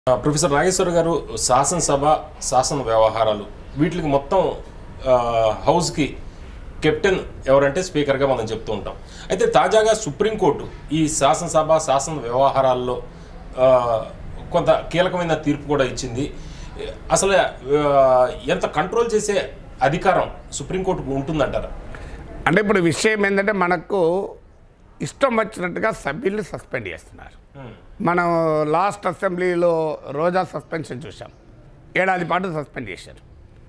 ఆ, ప్రొఫెసర్ నాగేశ్వర గారు శాసనసభ శాసన వ్యవహారాలు వీటికి మొత్తం ఆ, హౌస్కి కెప్టెన్ ఎవరంటే స్పీకర్గా మనం చెప్తూ ఉంటాం అయితే తాజాగా సుప్రీంకోర్టు ఈ శాసనసభ శాసన వ్యవహారాల్లో ఆ, కొంత కీలకమైన తీర్పు కూడా ఇచ్చింది అసలు ఆ, ఎంత కంట్రోల్ చేసే అధికారం సుప్రీంకోర్టుకు ఉంటుందంటారా అంటే ఇప్పుడు విషయం ఏంటంటే మనకు ఇష్టం వచ్చినట్టుగా సభ్యుల్ని సస్పెండ్ చేస్తున్నారు మనం లాస్ట్ అసెంబ్లీలో రోజా సస్పెన్షన్ చూసాం ఏడాది పాటు సస్పెండ్ చేశారు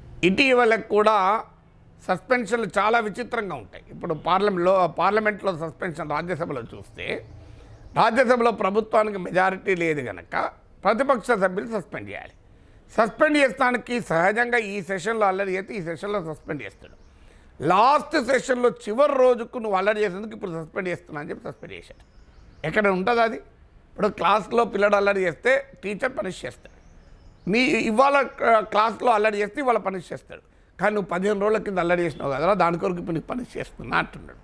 ఇటీవల కూడా సస్పెన్షన్లు చాలా విచిత్రంగా ఉంటాయి ఇప్పుడు పార్లమెంట్లో పార్లమెంట్లో సస్పెన్షన్ రాజ్యసభలో చూస్తే రాజ్యసభలో ప్రభుత్వానికి మెజారిటీ లేదు కనుక ప్రతిపక్ష సభ్యులు సస్పెండ్ చేయాలి సస్పెండ్ చేస్తానికి సహజంగా ఈ సెషన్లో అల్లరి చేస్తే ఈ సెషన్లో సస్పెండ్ చేస్తాడు లాస్ట్ సెషన్లో చివరి రోజుకు నువ్వు అల్లరి చేసేందుకు ఇప్పుడు సస్పెండ్ చేస్తున్నా అని చెప్పి సస్పెండ్ చేశాడు ఎక్కడ ఉంటుంది అది ఇప్పుడు క్లాస్లో పిల్లడు అల్లరి చేస్తే టీచర్ పనిష్ చేస్తాడు నీ ఇవాళ ఆ, క్లాస్లో అల్లరి చేస్తే ఇవాళ పనిష్ చేస్తాడు కానీ నువ్వు పదిహేను రోజుల కింద అల్లరి చేసినావు కదా దాని కొరకు ఇప్పుడు నీకు పనిష్ చేస్తున్నా అంటున్నాడు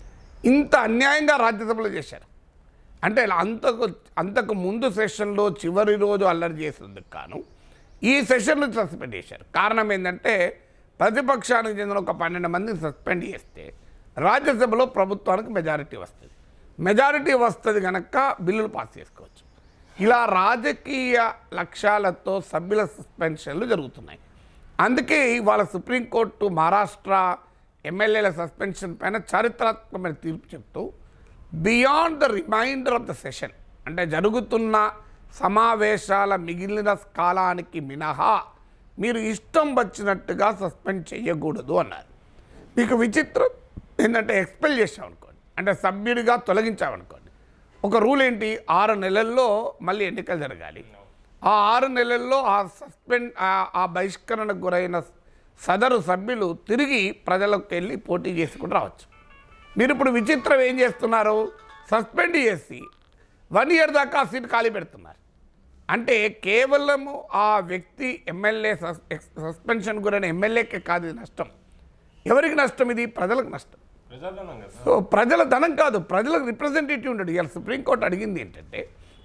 ఇంత అన్యాయంగా రాజ్యసభలో చేశారు అంటే ఇలా అంతకు అంతకు ముందు సెషన్లో చివరి రోజు అల్లరి చేసేందుకు కాను ఈ సెషన్ను సస్పెండ్ చేశారు కారణం ఏంటంటే ప్రతిపక్షానికి చెందిన ఒక పన్నెండు మందిని సస్పెండ్ చేస్తే రాజ్యసభలో ప్రభుత్వానికి మెజారిటీ వస్తుంది మెజారిటీ వస్తుంది కనుక బిల్లులు పాస్ చేసుకోవచ్చు ఇలా రాజకీయ లక్ష్యాలతో సభ్యుల సస్పెన్షన్లు జరుగుతున్నాయి అందుకే ఇవాళ సుప్రీంకోర్టు మహారాష్ట్ర ఎమ్మెల్యేల సస్పెన్షన్ పైన చారిత్రాత్మకమైన తీర్పు చెప్తూ beyond the remainder of the session అంటే జరుగుతున్న సమావేశాల మిగిలిన కాలానికి మినహా మీరు ఇష్టం వచ్చినట్టుగా సస్పెండ్ చేయకూడదు అన్నారు మీకు విచిత్రం ఏంటంటే ఎక్స్పెల్ చేసామనుకోండి అంటే సభ్యుడిగా తొలగించామనుకోండి ఒక రూల్ ఏంటి ఆరు నెలల్లో మళ్ళీ ఎన్నికలు జరగాలి ఆ ఆరు నెలల్లో ఆ సస్పెండ్ ఆ- ఆ బహిష్కరణకు గురైన సదరు సభ్యులు తిరిగి ప్రజలకు వెళ్ళి పోటీ చేసుకుని రావచ్చు మీరు ఇప్పుడు విచిత్రం ఏం చేస్తున్నారు సస్పెండ్ చేసి వన్ ఇయర్ దాకా ఆ సీట్ ఖాళీ పెడుతున్నారు అంటే కేవలము ఆ వ్యక్తి ఎమ్మెల్యే సస్ సస్పెన్షన్ గురైన ఎమ్మెల్యేకే కాదు ఇది నష్టం ఎవరికి నష్టం ఇది ప్రజలకు నష్టం ప్రజాధనం కదా సో ప్రజల ధనం కాదు ప్రజలకు రిప్రజెంటేటివ్ ఉండడు ఇవాళ సుప్రీంకోర్టు అడిగింది ఏంటంటే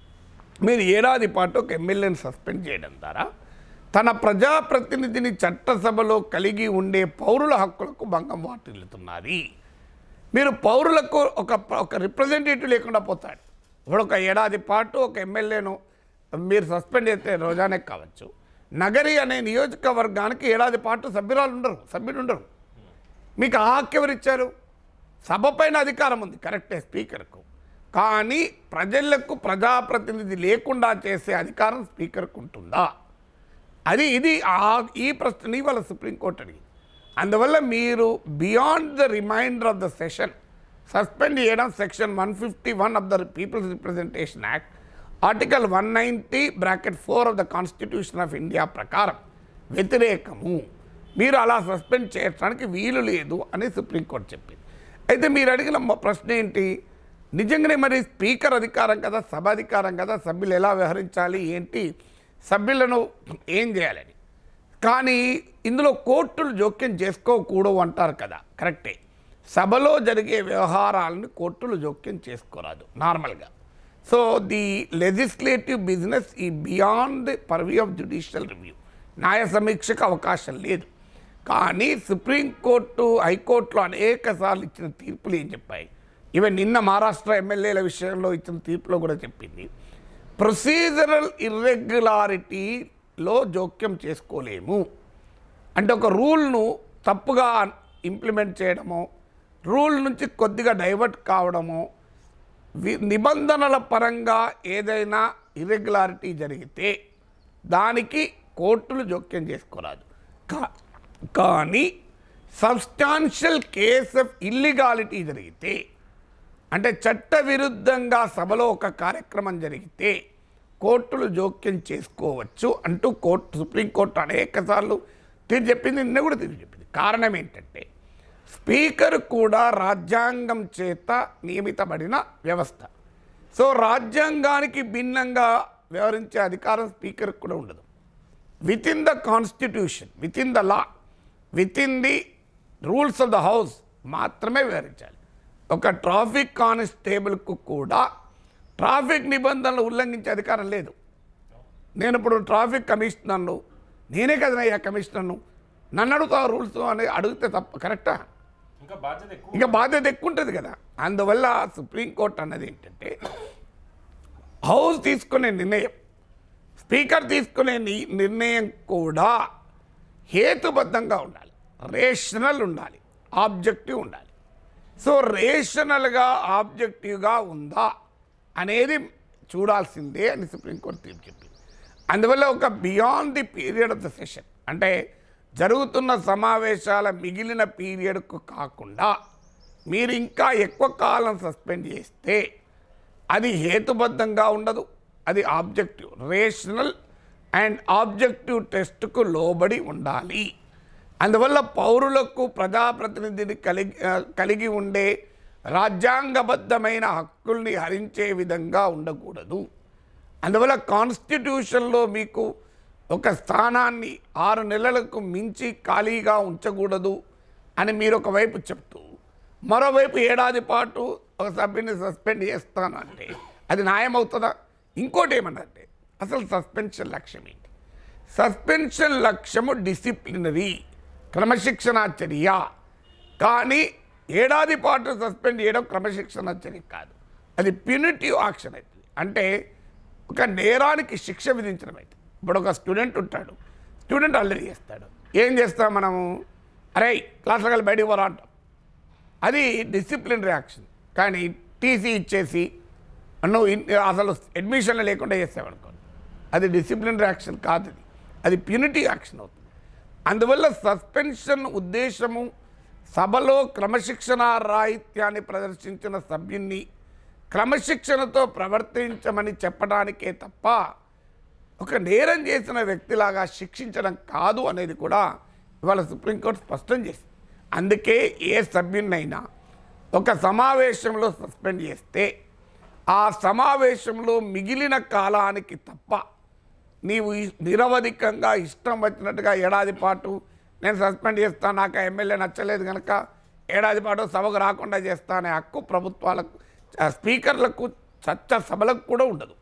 మీరు ఏడాది పాటు ఒక ఎమ్మెల్యేని సస్పెండ్ చేయడం ద్వారా తన ప్రజాప్రతినిధిని చట్టసభలో కలిగి ఉండే పౌరుల హక్కులకు భంగం వాటిల్లుతున్నది మీరు పౌరులకు ఒక ఒక రిప్రజెంటేటివ్ లేకుండా పోతాడు ఇప్పుడు ఒక ఏడాది పాటు ఒక ఎమ్మెల్యేను మీరు సస్పెండ్ చేస్తే రోజానే కావచ్చు నగరి అనే నియోజకవర్గానికి ఏడాది పాటు సభ్యురాలు ఉండరు సభ్యులు ఉండరు మీకు ఆ హక్కు ఎవరిచ్చారు సభ పైన అధికారం ఉంది కరెక్టే స్పీకర్కు కానీ ప్రజలకు ప్రజాప్రతినిధి లేకుండా చేసే అధికారం స్పీకర్కు ఉంటుందా అది ఇది ఆ- ఈ ప్రశ్నని వాళ్ళ సుప్రీంకోర్టు అడిగింది అందువల్ల మీరు beyond the remainder of the session suspend చేయడం section one fifty one of the people's representation act article one ninety bracket four of the constitution of India ప్రకారం వ్యతిరేకము మీరు అలా సస్పెండ్ చేయడానికి వీలు లేదు అని సుప్రీంకోర్టు చెప్పింది అయితే మీరు అడిగిన మ- ప్రశ్న ఏంటి నిజంగానే మరి స్పీకర్ అధికారం కదా సభ అధికారం కదా సభ్యులు ఎలా వ్యవహరించాలి ఏంటి సభ్యులను ఏం చేయాలని కానీ ఇందులో కోర్టులు జోక్యం చేసుకోకూడదు అంటారు కదా కరెక్టే సభలో జరిగే వ్యవహారాలను కోర్టులు జోక్యం చేసుకోరాదు నార్మల్గా సో ది లెజిస్లేటివ్ బిజినెస్ ఈ beyond the purview of judicial review న్యాయ సమీక్షకు అవకాశం లేదు కానీ సుప్రీంకోర్టు హైకోర్టులో అనేక సార్లు ఇచ్చిన తీర్పులు ఏం చెప్పాయి ఈవెన్ నిన్న మహారాష్ట్ర ఎమ్మెల్యేల విషయంలో ఇచ్చిన తీర్పులో కూడా చెప్పింది ప్రొసీజరల్ ఇర్రెగ్యులారిటీలో జోక్యం చేసుకోలేము అంటే ఒక రూల్ను తప్పుగా ఇంప్లిమెంట్ చేయడము రూల్ నుంచి కొద్దిగా డైవర్ట్ కావడము వి- నిబంధనల పరంగా ఏదైనా ఇర్రెగ్యులారిటీ జరిగితే దానికి కోర్టులు జోక్యం చేసుకోరాదు కా- కానీ సబ్స్టాన్షియల్ కేస్ ఆఫ్ ఇల్లిగాలిటీ జరిగితే అంటే చట్టవిరుద్ధంగా సభలో ఒక కార్యక్రమం జరిగితే కోర్టులు జోక్యం చేసుకోవచ్చు అంటూ కోర్టు సుప్రీంకోర్టు అనేక సార్లు తీర్పు చెప్పింది నిన్న కూడా తీర్పు చెప్పింది కారణం ఏంటంటే స్పీకర్ కూడా రాజ్యాంగం చేత నియమితబడిన వ్యవస్థ సో రాజ్యాంగానికి భిన్నంగా వ్యవహరించే అధికారం స్పీకర్కి కూడా ఉండదు within the constitution within the law within the rules of the house మాత్రమే వివరించాలి ఒక ట్రాఫిక్ కానిస్టేబుల్కు కూడా ట్రాఫిక్ నిబంధనలు ఉల్లంఘించే అధికారం లేదు నేను ఇప్పుడు ట్రాఫిక్ కమిషనర్ను నేనే కదనయ్యా కమిషనర్ను నన్ను అడుగుతా రూల్స్ అని అడిగితే తప్ప కరెక్టా ఇంకా బాధ్యత ఎక్కువ ఇంకా బాధ్యత ఎక్కువ ఉంటుంది కదా అందువల్ల సుప్రీంకోర్టు అన్నది ఏంటంటే హౌస్ తీసుకునే నిర్ణయం స్పీకర్ తీసుకునే ని- నిర్ణయం కూడా హేతుబద్ధంగా ఉండాలి రేషనల్ ఉండాలి ఆబ్జెక్టివ్ ఉండాలి సో రేషనల్గా ఆబ్జెక్టివ్గా ఉందా అనేది చూడాల్సిందే అని సుప్రీంకోర్టు తీర్పు చెప్పింది అందువల్ల ఒక beyond the period of the session అంటే జరుగుతున్న సమావేశాల మిగిలిన పీరియడ్కు కాకుండా మీరు ఇంకా ఎక్కువ కాలం సస్పెండ్ చేస్తే అది హేతుబద్ధంగా ఉండదు అది ఆబ్జెక్టివ్ రేషనల్ అండ్ ఆబ్జెక్టివ్ టెస్ట్కు లోబడి ఉండాలి అందువల్ల పౌరులకు ప్రజాప్రతినిధిని కలిగి ఆ, కలిగి ఉండే రాజ్యాంగబద్ధమైన హక్కుల్ని హరించే విధంగా ఉండకూడదు అందువల్ల కాన్స్టిట్యూషన్లో మీకు ఒక స్థానాన్ని ఆరు నెలలకు మించి ఖాళీగా ఉంచకూడదు అని మీరు ఒకవైపు చెప్తూ మరోవైపు ఏడాది పాటు ఒక సభ్యుని సస్పెండ్ చేస్తాను అంటే అది న్యాయం అవుతుందా ఇంకోటి ఏమన్నంటే అసలు సస్పెన్షన్ లక్ష్యం ఏంటి సస్పెన్షన్ లక్ష్యము డిసిప్లినరీ క్రమశిక్షణా చర్య కానీ ఏడాది పాటు సస్పెండ్ చేయడం క్రమశిక్షణ చర్య కాదు అది ప్యూనిటివ్ యాక్షన్ అవుతుంది అంటే ఒక నేరానికి శిక్ష విధించడం అయితే ఇప్పుడు ఒక స్టూడెంట్ ఉంటాడు స్టూడెంట్ అల్లరి చేస్తాడు ఏం చేస్తాం మనము అరే క్లాస్లో కలిసి బయటికి పోరా అంటాం అది డిసిప్లిన్ రియాక్షన్ కానీ టీసీ ఇచ్చేసి నువ్వు ఇన్- అసలు అడ్మిషన్లు లేకుండా చేసావనుకోండి అది డిసిప్లిన్ రియాక్షన్ కాదు అది అది ప్యూనిటీ యాక్షన్ అవుతుంది అందువల్ల సస్పెన్షన్ ఉద్దేశము సభలో క్రమశిక్షణ రాహిత్యాన్ని ప్రదర్శించిన సభ్యున్ని క్రమశిక్షణతో ప్రవర్తించమని చెప్పడానికే తప్ప ఒక నేరం చేసిన వ్యక్తిలాగా శిక్షించడం కాదు అనేది కూడా ఇవాళ సుప్రీంకోర్టు స్పష్టం చేసింది అందుకే ఏ సభ్యున్నైనా ఒక సమావేశంలో సస్పెండ్ చేస్తే ఆ సమావేశంలో మిగిలిన కాలానికి తప్ప నీవు ఇ- నిరవధికంగా ఇష్టం వచ్చినట్టుగా ఏడాది పాటు నేను సస్పెండ్ చేస్తాను నాకు ఆ ఎమ్మెల్యే నచ్చలేదు కనుక ఏడాది పాటు సభకు రాకుండా చేస్తా అనే హక్కు ప్రభుత్వాలకు ఆ, స్పీకర్లకు చర్చ సభలకు కూడా ఉండదు